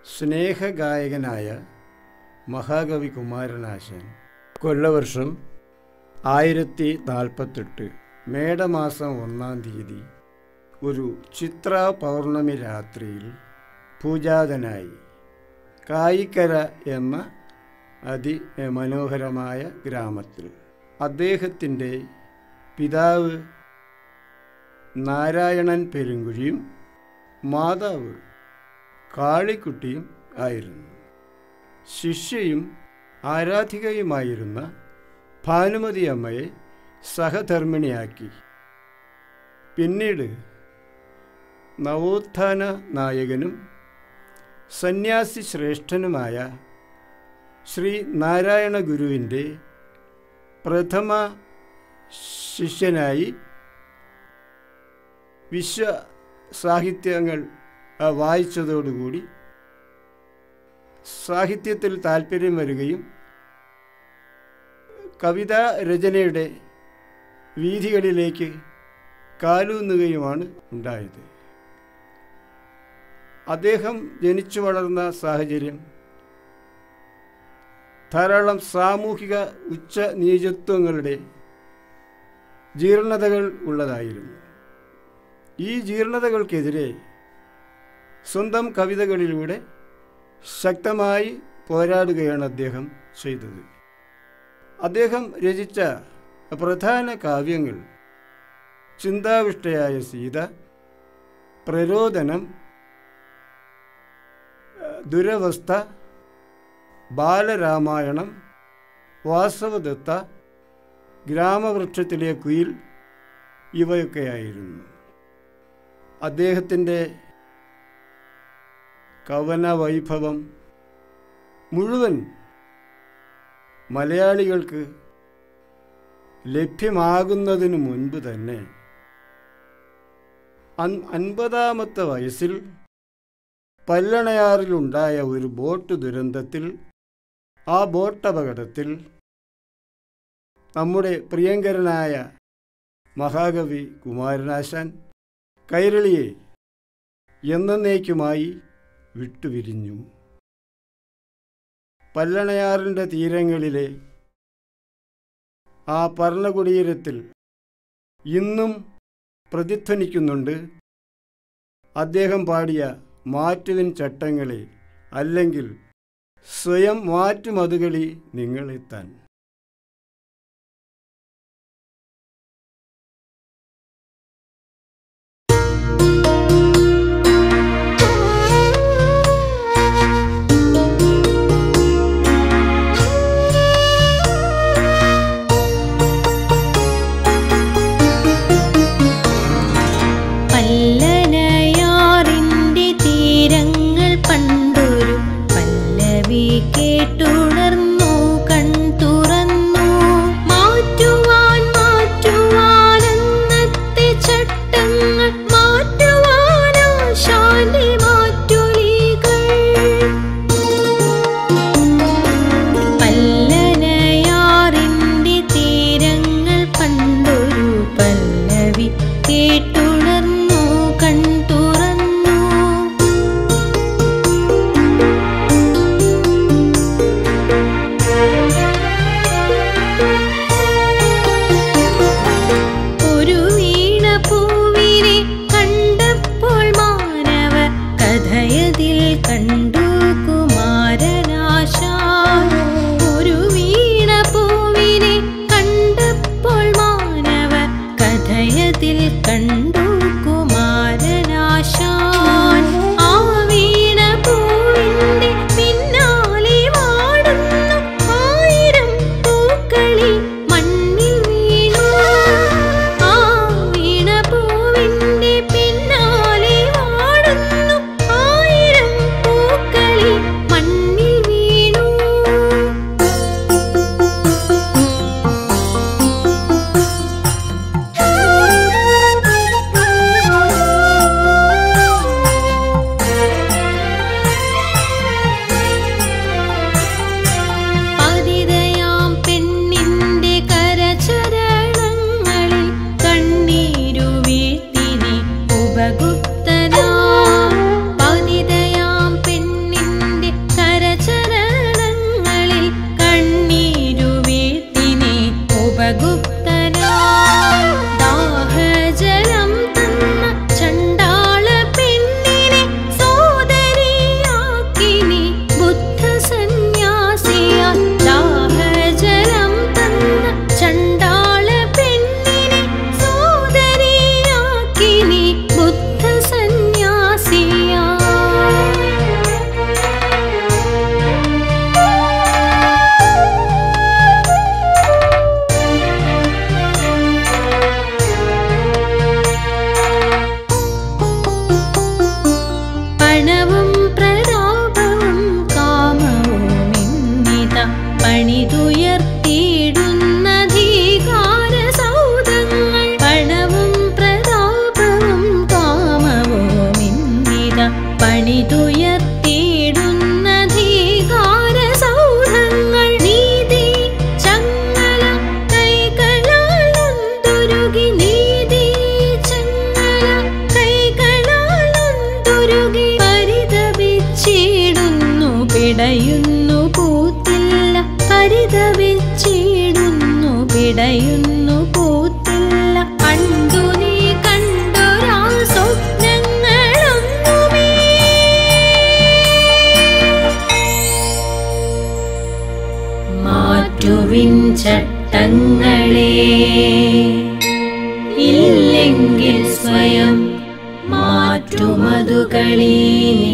സ്നേഹഗായകനായ മഹാകവി കുമാരനാശൻ കൊല്ലവർഷം ആയിരത്തി നാൽപ്പത്തെട്ട് മേടമാസം ഒന്നാം തീയതി ഒരു ചിത്ര പൗർണമി രാത്രിയിൽ പൂജാതനായി കായിക്കര എന്ന അതിമനോഹരമായ ഗ്രാമത്തിൽ അദ്ദേഹത്തിൻ്റെ പിതാവ് നാരായണൻ പെരുങ്കുഴിയും മാതാവ് കാളിക്കുട്ടിയും ആയിരുന്നു ശിഷ്യയും ആരാധികയുമായിരുന്ന ഭാനുമതി അമ്മയെ സഹധർമ്മിണിയാക്കി പിന്നീട് നവോത്ഥാന നായകനും സന്യാസി ശ്രേഷ്ഠനുമായ ശ്രീ നാരായണ ഗുരുവിൻ്റെ പ്രഥമ ശിഷ്യനായി വിശ്വ സാഹിത്യങ്ങൾ ആ, വായിച്ചതോടുകൂടി സാഹിത്യത്തിൽ താല്പര്യം വരികയും കവിതാ രചനയുടെ വീഥികളിലേക്ക് കാലൂന്നുകയുമാണ് ഉണ്ടായത് അദ്ദേഹം ജനിച്ചു വളർന്ന സാഹചര്യം ധാരാളം സാമൂഹിക ഉച്ച നീചത്വങ്ങളുടെ ജീർണതകൾ ഉള്ളതായിരുന്നു ഈ ജീർണതകൾക്കെതിരെ സ്വന്തം കവിതകളിലൂടെ ശക്തമായി പോരാടുകയാണ് അദ്ദേഹം ചെയ്തത് അദ്ദേഹം രചിച്ച പ്രധാന കാവ്യങ്ങൾ ചിന്താവിഷ്ടയായ സീത പ്രരോദനം ദുരവസ്ഥ ബാലരാമായണം വാസവദത്ത ഗ്രാമവൃക്ഷത്തിലെ കുയിൽ ഇവയൊക്കെയായിരുന്നു അദ്ദേഹത്തിൻ്റെ കവന വൈഭവം മുഴുവൻ മലയാളികൾക്ക് ലഭ്യമാകുന്നതിനു മുൻപ് തന്നെ അൻ- അൻപതാമത്തെ വയസ്സിൽ പല്ലണയാറിലുണ്ടായ ഒരു ബോട്ട് ദുരന്തത്തിൽ ആ ബോട്ട് അപകടത്തിൽ നമ്മുടെ പ്രിയങ്കരനായ മഹാകവി കുമാരനാശാൻ കൈരളിയെ എന്നേക്കുമായി വിട്ടുപിരിഞ്ഞു പല്ലണയാറിൻ്റെ തീരങ്ങളിലെ ആ പർണകുടീരത്തിൽ ഇന്നും പ്രതിധ്വനിക്കുന്നുണ്ട് അദ്ദേഹം പാടിയ മാറ്റുവിൻ ചട്ടങ്ങളെ അല്ലെങ്കിൽ സ്വയം മാറ്റുമതുകളി നിങ്ങളെത്താൻ പല്ലനയാറിന്റെ തീരങ്ങൾ പണ്ടൊരു പല്ലവി കേട്ടുണർന്നു കൺ തുറന്നു മാറ്റുവാൻ മാറ്റുവാൻ അന്നത്തെ ചട്ടങ്ങൾ മാറ്റുവാൻ ആശാന്റെ മാറ്റൊലികൾ പല്ലനയാറിന്റെ തീരങ്ങൾ പണ്ടൊരു പല്ലവി കേട്ടുണർന്നു കൺ തുറന്നു ഒരു വീണ പൂവിനെ കണ്ടപ്പോൾ മാനവ കഥയതിൽ കണ്ടു കുമാരനാശാൻ ഒരു വീണ പൂവിനെ കണ്ടപ്പോൾ മാനവ കഥയതിൽ കണ്ടു കുമാരനാശാൻ ആ വീണ പൂവിന്റെ പിന്നാലെ വാടുന്നു ആയിരം പൂക്കളി മണ്ണിൽ വീണു ആ വീണ പൂവിന്റെ പിന്നാലെ വാടുന്നു ആയിരം പൂക്കളി മണ്ണിൽ വീണു പിടയുന്നു പൂത്തില്ല പരിതവിച്ചിടുന്നു പിടയുന്നു പൂത്തില്ല കണ്ടു നീ കണ്ടൊരാ സ്വപ്നങ്ങളൊന്നുമേ മാറ്റുവിൻ ചട്ടങ്ങളെ ഇല്ലെങ്കിൽ സ്വയം മാറ്റുമതുകളീ